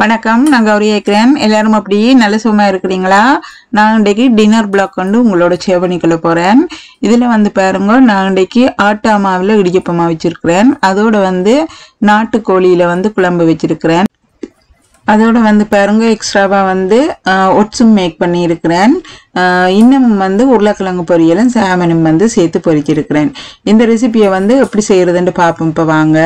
வணக்கம் நான் கௌரி இருக்கிறேன் எல்லாரும் அப்படி நல்ல சுகமா இருக்கிறீங்களா நான் இன்றைக்கு டின்னர் பிளாக் கொண்டு உங்களோட சேவ் பண்ணிக்கொள்ள போறேன் இதுல வந்து பாருங்க நான் இன்றைக்கு ஆட்டா மாவில் இடியப்பமா வச்சிருக்கிறேன் அதோட வந்து நாட்டுக்கோழியில வந்து குழம்பு வச்சிருக்கிறேன் அதோட வந்து பாருங்க எக்ஸ்ட்ராவா வந்து ஒட்ஸும் மேக் பண்ணியிருக்கிறேன் ஆஹ் இன்னும் வந்து உருளைக்கிழங்கு பொரியலும் சாமனும் வந்து சேர்த்து பொரிச்சிருக்கிறேன் இந்த ரெசிபியை வந்து எப்படி செய்யறதுன்னு பார்ப்போம் இப்போ வாங்க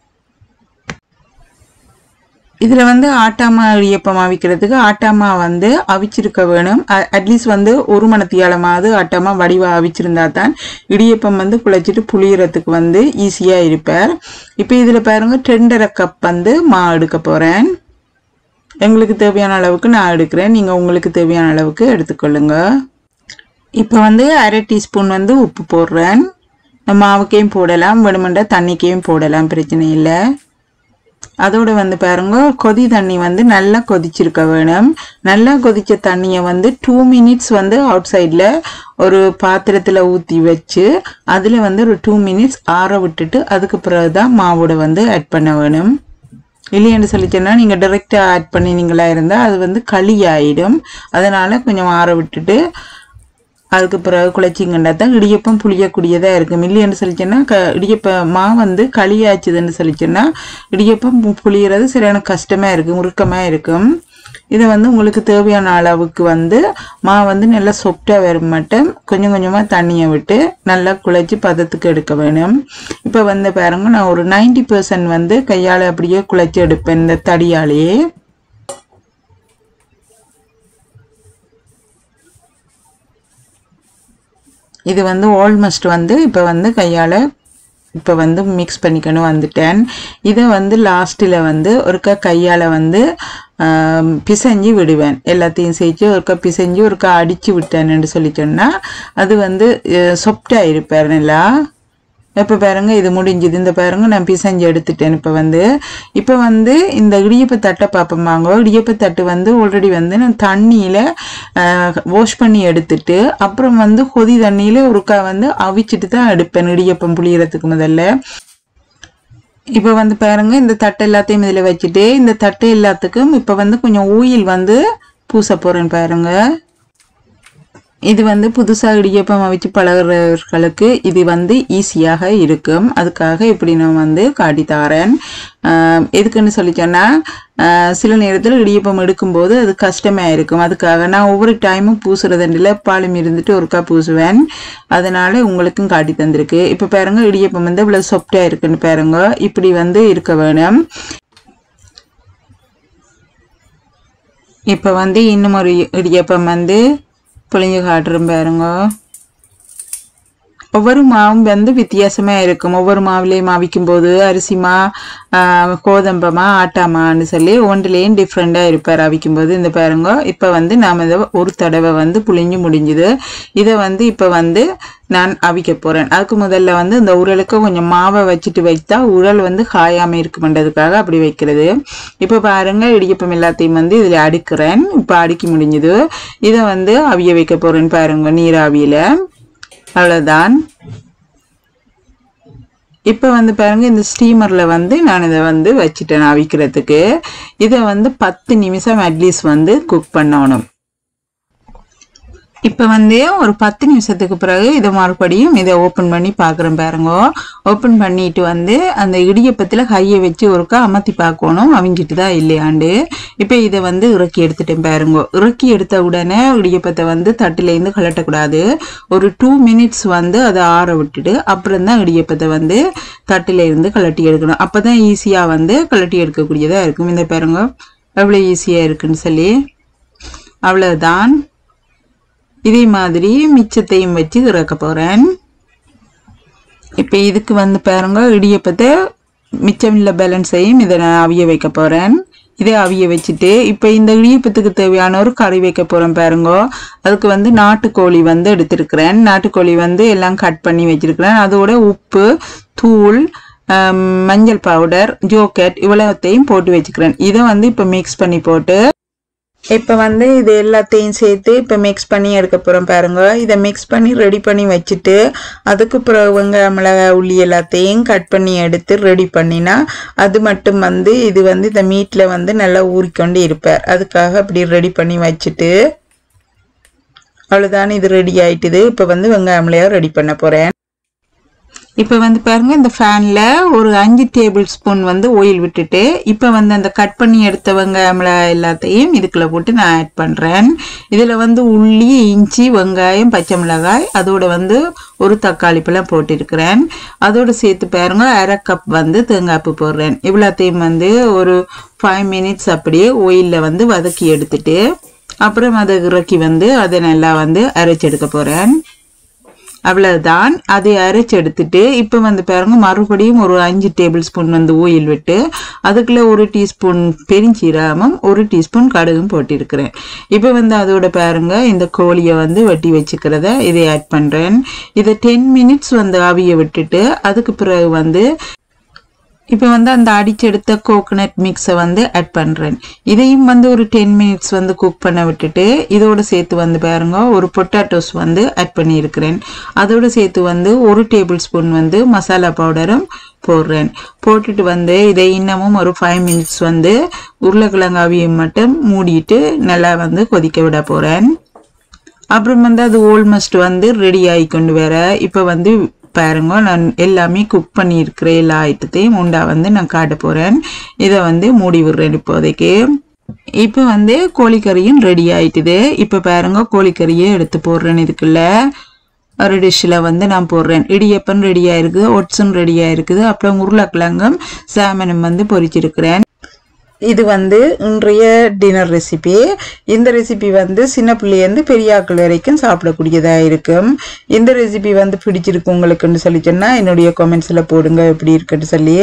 இதுல வந்து ஆட்டாமா இடியப்பம் அவிக்கிறதுக்கு ஆட்டாமா வந்து அவிச்சிருக்க வேணும் அட்லீஸ்ட் வந்து ஒரு மணத்தியாலமாவது ஆட்டாமா வடிவா அவிச்சிருந்தா தான் இடியப்பம் வந்து குழைச்சிட்டு புளியறதுக்கு வந்து ஈஸியா இருப்பார் இப்போ இதுல பாருங்க ரெண்டரை கப் வந்து மா எடுக்க போறேன் எங்களுக்கு தேவையான அளவுக்கு நான் எடுக்கிறேன் நீங்க உங்களுக்கு தேவையான அளவுக்கு எடுத்துக்கொள்ளுங்க இப்போ வந்து அரை டீஸ்பூன் வந்து உப்பு போடுறேன் மாவுக்கையும் போடலாம் வேணுமெண்டா தண்ணிக்கையும் போடலாம் பிரச்சனை இல்லை அதோட வந்து பாருங்க கொதி தண்ணி வந்து நல்லா கொதிச்சிருக்க வேணும் நல்லா கொதிச்ச தண்ணியை வந்து டூ மினிட்ஸ் வந்து அவுட் சைடில் ஒரு பாத்திரத்தில் ஊற்றி வச்சு அதில் வந்து ஒரு டூ மினிட்ஸ் ஆற விட்டுட்டு அதுக்கு பிறகு தான் மாவோட வந்து ஆட் பண்ண வேணும் இல்லையென்று சொல்லிச்சேன்னா நீங்கள் டைரெக்டாக ஆட் பண்ணினீங்களா இருந்தால் அது வந்து களி ஆயிடும் அதனால் கொஞ்சம் ஆற விட்டுட்டு அதுக்கு பிறகு குழைச்சிங்கண்டா தான் இடியப்பம் புளியக்கூடியதாக இருக்கும் இல்லைன்னு சொல்லிச்சேன்னா க இடியப்ப மா வந்து களியாச்சுதுன்னு சொல்லிச்சேன்னா இடியப்பம் பு- புளியறது சரியான கஷ்டமாக இருக்கும் உருக்கமாக இருக்கும் இதை வந்து உங்களுக்கு தேவையான அளவுக்கு வந்து மா வந்து நல்லா சொப்டாக வர மாட்டேன் கொஞ்சம் கொஞ்சமாக தண்ணியை விட்டு நல்லா குழைச்சி பதத்துக்கு எடுக்க வேணும் இப்போ வந்து பாருங்க நான் ஒரு 90% வந்து கையால் அப்படியே குழைச்சி எடுப்பேன் இந்த தடியாலேயே இது வந்து ஆல்மோஸ்ட் வந்து இப்போ வந்து கையால் இப்போ வந்து மிக்ஸ் பண்ணிக்கணும் வந்துட்டேன் இதை வந்து லாஸ்ட்டில் வந்து ஒருக்கா கையால் வந்து ஆம், பிசைஞ்சு விடுவேன் எல்லாத்தையும் சேர்த்து ஒருக்கா பிசைஞ்சு ஒருக்கா அடித்து விட்டேன்னு சொல்லி சொன்னால் அது வந்து சொப்டாக இருப்பார் நல்லா இப்போ பாருங்க இது முடிஞ்சுது இந்த பாருங்க நான் பிசைஞ்சு எடுத்துட்டேன் இப்போ வந்து இப்போ வந்து இந்த இடியப்ப தட்டை பார்ப்போமாங்க இடியப்ப தட்டு வந்து ஆல்ரெடி வந்து நான் தண்ணியில் வாஷ் பண்ணி எடுத்துட்டு அப்புறம் வந்து கொதி தண்ணியில் ஒருக்கா வந்து அவிச்சிட்டு தான் எடுப்பேன் இடியப்பம் புளியறதுக்கு முதல்ல இப்போ வந்து பாருங்க இந்த தட்டை எல்லாத்தையும் இதில் வச்சுட்டு இந்த தட்டை எல்லாத்துக்கும் இப்போ வந்து கொஞ்சம் ஓயில் வந்து பூச போகிறேன் பாருங்க இது வந்து புதுசாக இடியப்பம் வச்சு பழகுறவர்களுக்கு இது வந்து ஈஸியாக இருக்கும் அதுக்காக இப்படி நான் வந்து காட்டி தாரேன் ஆஹ் எதுக்குன்னு சொல்லி சொன்னா ஆஹ் சில நேரத்தில் இடியப்பம் எடுக்கும்போது அது கஷ்டமாக இருக்கும் அதுக்காக நான் ஒவ்வொரு டைமும் பூசுறதுண்டில் பாலும் இருந்துட்டு ஒருக்கா பூசுவேன் அதனால உங்களுக்கும் காட்டி தந்திருக்கு இப்போ பாருங்க இடியப்பம் வந்து இவ்வளோ சொப்டாக இருக்குன்னு பாருங்க இப்படி வந்து இருக்க வேணும் இப்போ வந்து இன்னும் ஒரு இடியப்பம் வந்து புளிஞ்சு காட்டுறேன் பாருங்க ஒவ்வொரு மாவும் வந்து வித்தியாசமா இருக்கும் ஒவ்வொரு மாவுலேயும் மாவிக்கும் போது அரிசி மா ஆஹ், கோதம்பமா ஆட்டாமான்னு சொல்லி ஒன்றுலேயும் டிஃப்ரெண்டாக இருப்பார் அவிக்கும் போது இந்த பாருங்க இப்போ வந்து நாம் இதை ஒரு தடவை வந்து புளிஞ்சு முடிஞ்சுது இதை வந்து இப்போ வந்து நான் அவிக்க போறேன் அதுக்கு முதல்ல வந்து இந்த உரலுக்கு கொஞ்சம் மாவை வச்சுட்டு வைத்தா உரல் வந்து காயாம இருக்குமென்றதுக்காக அப்படி வைக்கிறது இப்போ பாருங்க இடியப்பம் எல்லாத்தையும் வந்து இதில் அடுக்கிறேன் இப்போ அடுக்கி முடிஞ்சுது இதை வந்து அவிய வைக்க போறேன் பாருங்க நீராவியில அவ்வளோதான் இப்போ வந்து பாருங்க இந்த ஸ்டீமரில் வந்து நான் இதை வந்து வச்சுட்டேன் அவிக்கிறதுக்கு இதை வந்து பத்து நிமிஷம் அட்லீஸ்ட் வந்து குக் பண்ணணும் இப்போ வந்து ஒரு பத்து நிமிஷத்துக்கு பிறகு இதை மறுபடியும் இதை ஓப்பன் பண்ணி பார்க்குறேன் பாருங்க ஓப்பன் பண்ணிட்டு வந்து அந்த இடியப்பத்தில் கையை வச்சு ஒருக்கா அமர்த்தி பார்க்கணும் அவிஞ்சிட்டு தான் இல்லையாண்டு இப்போ இதை வந்து இறக்கி எடுத்துட்டேன் பாருங்க இறக்கி எடுத்த உடனே இடியப்பத்தை வந்து தட்டிலேருந்து கலட்டக்கூடாது ஒரு டூ மினிட்ஸ் வந்து அதை ஆற விட்டுட்டு அப்புறம் தான் இடியப்பத்தை வந்து தட்டில இருந்து கலட்டி எடுக்கணும் அப்போ தான் ஈஸியாக வந்து கலட்டி எடுக்கக்கூடியதாக இருக்கும் இந்த பாருங்க எவ்வளோ ஈஸியாக இருக்குன்னு சொல்லி அவ்வளவுதான் இதே மாதிரி மிச்சத்தையும் வச்சு இறக்க போறேன் இப்போ இதுக்கு வந்து பாருங்க இடியப்பத்தை மிச்சம் இல்லை பேலன்ஸையும் இதை நான் அவிய வைக்க போறேன் இதை அவிய வச்சுட்டு இப்போ இந்த இடியப்பத்துக்கு தேவையான ஒரு கறி வைக்க போறேன் பாருங்க அதுக்கு வந்து நாட்டுக்கோழி வந்து எடுத்திருக்கிறேன் நாட்டுக்கோழி வந்து எல்லாம் கட் பண்ணி வச்சிருக்கிறேன் அதோட உப்பு தூள் ஆம், மஞ்சள் பவுடர் ஜோக்கெட் இவ்வளோத்தையும் போட்டு வச்சுக்கிறேன் இதை வந்து இப்போ மிக்ஸ் பண்ணி போட்டு இப்போ வந்து இது எல்லாத்தையும் சேர்த்து இப்போ மிக்ஸ் பண்ணி எடுக்க போகிறோம் பாருங்க இதை மிக்ஸ் பண்ணி ரெடி பண்ணி வச்சுட்டு அதுக்கு பிறகு வெங்காய மிளகாய் உள்ளி எல்லாத்தையும் கட் பண்ணி எடுத்து ரெடி பண்ணினா அது மட்டும் வந்து இது வந்து இந்த மீட்டில் வந்து நல்லா ஊறிக்கொண்டு இருப்பார் அதுக்காக அப்படி ரெடி பண்ணி வச்சுட்டு அவ்வளோதான் இது ரெடி ஆயிட்டுது இப்போ வந்து வெங்காய மிளகாய் ரெடி பண்ண போகிறேன் இப்போ வந்து பாருங்க இந்த ஃபேனில் ஒரு அஞ்சு டேபிள் ஸ்பூன் வந்து ஆயில் விட்டுட்டு இப்போ வந்து அந்த கட் பண்ணி எடுத்த வெங்காயம் எல்லாத்தையும் இதுக்குள்ள போட்டு நான் ஆட் பண்ணுறேன் இதில் வந்து உள்ளி இஞ்சி வெங்காயம் பச்சை மிளகாய் அதோட வந்து ஒரு தக்காளி பழம் போட்டிருக்கிறேன் அதோட சேர்த்து பாருங்க அரை கப் வந்து தேங்காய்ப்பு போடுறேன் இவ்வளோத்தையும் வந்து ஒரு ஃபைவ் மினிட்ஸ் அப்படியே ஆயிலில் வந்து வதக்கி எடுத்துட்டு அப்புறம் அதை இறக்கி வந்து அதை நல்லா வந்து அரைச்செடுக்க போகிறேன் அவ்வளவுதான் அதை அரைச்சு எடுத்துட்டு இப்போ வந்து பாருங்க மறுபடியும் ஒரு அஞ்சு டேபிள் ஸ்பூன் வந்து ஓயில் விட்டு அதுக்குள்ள ஒரு டீஸ்பூன் பெருஞ்சீரகமும் ஒரு டீஸ்பூன் கடுகும் போட்டிருக்கிறேன் இப்போ வந்து அதோட பாருங்க இந்த கோழியை வந்து வெட்டி வச்சுக்கிறத இதை ஆட் பண்ணுறேன் இதை டென் மினிட்ஸ் வந்து ஆவிய விட்டுட்டு அதுக்கு பிறகு வந்து இப்போ வந்து அந்த அடிச்செடுத்த கோகனட் மிக்ஸை வந்து ஆட் பண்ணுறேன் இதையும் வந்து ஒரு டென் மினிட்ஸ் வந்து குக் பண்ண விட்டுட்டு இதோட சேர்த்து வந்து பாருங்க ஒரு பொட்டாட்டோஸ் வந்து ஆட் பண்ணியிருக்கிறேன் அதோட சேர்த்து வந்து ஒரு டேபிள் ஸ்பூன் வந்து மசாலா பவுடரும் போடுறேன் போட்டுட்டு வந்து இதை இன்னமும் ஒரு ஃபைவ் மினிட்ஸ் வந்து உருளைக்கிழங்கு அவியம் மட்டும் மூடிட்டு நல்லா வந்து கொதிக்க விட போகிறேன் அப்புறம் வந்து அது ஆல்மோஸ்ட் வந்து ரெடி ஆகி கொண்டு வர இப்போ வந்து பாருங்க நான் எல்லாமே குக் பண்ணியிருக்கிற எல்லா ஐட்டத்தையும் உண்டா வந்து நான் காட்ட போகிறேன் இதை வந்து மூடி விடுறேன் இப்போதைக்கு இப்போ வந்து கோழிக்கறியும் ரெடி ஆயிட்டுது இப்போ பாருங்க கோழிக்கறியை எடுத்து போடுறேன் இதுக்குள்ள ஒரு டிஷ்ஷில் வந்து நான் போடுறேன் இடியப்பன் ரெடியாக இருக்குது ஒட்ஸும் ரெடியாக இருக்குது அப்புறம் உருளைக்கிழங்கும் சாமனும் வந்து பொரிச்சிருக்கிறேன் இது வந்து இன்றைய டின்னர் ரெசிபி இந்த ரெசிபி வந்து சின்ன பிள்ளைலேருந்து பெரியாக்கள் வரைக்கும் சாப்பிடக்கூடியதாக இருக்கும் இந்த ரெசிபி வந்து பிடிச்சிருக்கு உங்களுக்குன்னு சொல்லி சொன்னால் என்னுடைய கமெண்ட்ஸில் போடுங்க எப்படி இருக்குன்னு சொல்லி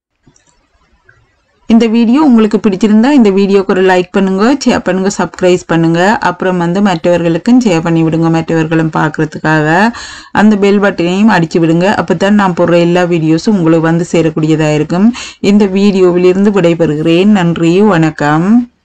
இந்த வீடியோ உங்களுக்கு பிடிச்சிருந்தா இந்த வீடியோக்கு ஒரு லைக் பண்ணுங்க ஷேர் பண்ணுங்க சப்ஸ்கிரைப் பண்ணுங்க அப்புறம் வந்து மற்றவர்களுக்கும் ஷேர் பண்ணி விடுங்க மற்றவர்களும் பார்க்கறதுக்காக அந்த பெல் பட்டனையும் அடிச்சு விடுங்க அப்பதான் நான் போடுற எல்லா வீடியோஸும் உங்களுக்கு வந்து சேரக்கூடியதாக இருக்கும் இந்த வீடியோவிலிருந்து விடைபெறுகிறேன் நன்றி வணக்கம்